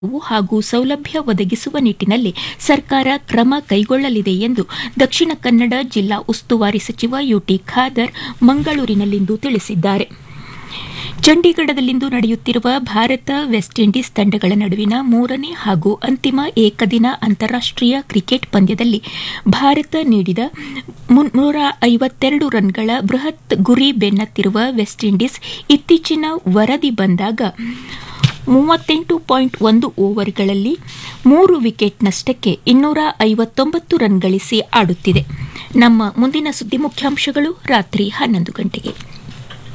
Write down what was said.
ಹಾಗೂ ಸೌಲಭ್ಯ ಒದಗಿಸುವ ನಿಟ್ಟಿನಲ್ಲಿ ಸರ್ಕಾರ ಕ್ರಮ ಕೈಗೊಳ್ಳಲಿದೆ ಎಂದು ದಕ್ಷಿಣ ಕನ್ನಡ ಜಿಲ್ಲಾ ಉಸ್ತುವಾರಿ ಸಚಿವ ಯುಟಿ ಖಾದರ್ ಮಂಗಳೂರಿನಲ್ಲಿಂದು ತಿಳಿಸಿದ್ದಾರೆ ಚಂಡೀಗಢದಲ್ಲಿಂದು ನಡೆಯುತ್ತಿರುವ ಭಾರತ ವೆಸ್ಟ್ ಇಂಡೀಸ್ ತಂಡಗಳ ನಡುವಿನ ಮೂರನೇ ಹಾಗೂ ಅಂತಿಮ ಏಕದಿನ ಅಂತಾರಾಷ್ಟೀಯ ಕ್ರಿಕೆಟ್ ಪಂದ್ಯದಲ್ಲಿ ಭಾರತ ನೀಡಿದ ಮುನ್ನೂರ ಐವತ್ತೆರಡು ರನ್ಗಳ ಬೃಹತ್ ಗುರಿ ಬೆನ್ನತ್ತಿರುವ ವೆಸ್ಟ್ ಇಂಡೀಸ್ ಇತ್ತೀಚಿನ ವರದಿ ಬಂದಾಗ ಮೂವತ್ತೆಂಟು ಪಾಯಿಂಟ್ ಒಂದು ಓವರ್ಗಳಲ್ಲಿ ಮೂರು ವಿಕೆಟ್ ನಷ್ಟಕ್ಕೆ ಇನ್ನೂರ ಐವತ್ತೊಂಬತ್ತು ರನ್ ಗಳಿಸಿ ಆಡುತ್ತಿದೆ ನಮ್ಮ ಮುಂದಿನ ಸುದ್ದಿ ಮುಖ್ಯಾಂಶಗಳು ರಾತ್ರಿ ಹನ್ನೊಂದು ಗಂಟೆಗೆ